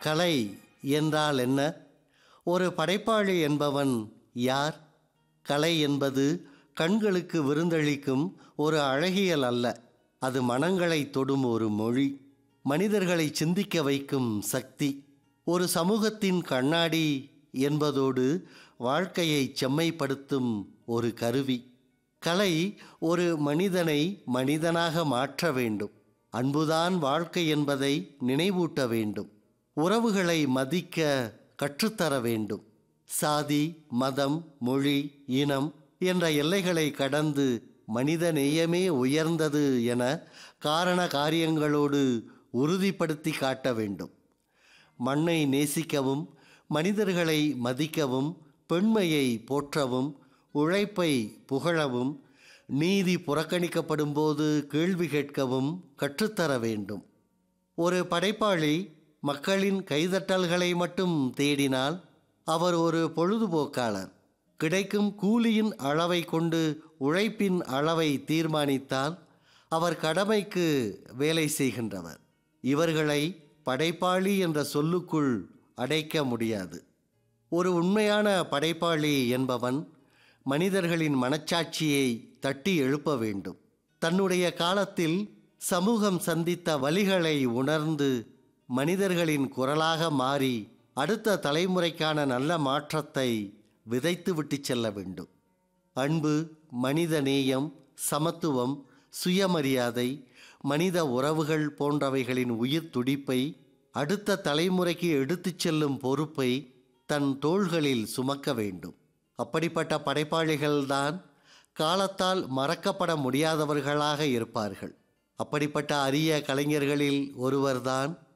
கலை என்றால் என்ன ஒரு படைப்பாளி என்பவன் யார் கலை என்பது கண்களுக்கு விருந்தளிக்கும் ஒரு அழகியல் அல்ல அது மனங்களை தொடும் ஒரு மொழி மனிதர்களை சிந்திக்க வைக்கும் சக்தி ஒரு சமூகத்தின் கண்ணாடி என்பதோடு வாழ்க்கையை செம்மைப்படுத்தும் ஒரு கருவி கலை ஒரு மனிதனை மனிதனாக மாற்ற வேண்டும் அன்புதான் வாழ்க்கை என்பதை நினைவூட்ட வேண்டும் உறவுகளை மதிக்க கற்றுத்தர வேண்டும் சாதி மதம் மொழி இனம் என்ற எல்லைகளை கடந்து மனித நேயமே உயர்ந்தது என காரண காரியங்களோடு உறுதிப்படுத்தி காட்ட வேண்டும் மண்ணை நேசிக்கவும் மனிதர்களை மதிக்கவும் பெண்மையை போற்றவும் உழைப்பை புகழவும் நீதி புறக்கணிக்கப்படும் போது கேள்வி கேட்கவும் கற்றுத்தர வேண்டும் ஒரு படைப்பாளி மக்களின் கைதட்டல்களை மட்டும் தேடினால் அவர் ஒரு பொழுதுபோக்காளர் கிடைக்கும் கூலியின் அளவை கொண்டு உழைப்பின் அளவை தீர்மானித்தால் அவர் கடமைக்கு வேலை செய்கின்றவர் இவர்களை படைப்பாளி என்ற சொல்லுக்குள் அடைக்க முடியாது ஒரு உண்மையான படைப்பாளி என்பவன் மனிதர்களின் மனச்சாட்சியை தட்டி எழுப்ப வேண்டும் தன்னுடைய காலத்தில் சமூகம் சந்தித்த வலிகளை உணர்ந்து மனிதர்களின் குரலாக மாறி அடுத்த தலைமுறைக்கான நல்ல மாற்றத்தை விதைத்து விட்டு செல்ல வேண்டும் அன்பு மனித நேயம் சமத்துவம் சுயமரியாதை மனித உறவுகள் போன்றவைகளின் உயிர் துடிப்பை அடுத்த தலைமுறைக்கு எடுத்துச் செல்லும் பொறுப்பை தன் தோள்களில் சுமக்க வேண்டும் அப்படிப்பட்ட படைப்பாளிகள்தான் காலத்தால் மறக்கப்பட முடியாதவர்களாக இருப்பார்கள் அப்படிப்பட்ட அரிய கலைஞர்களில் ஒருவர்தான்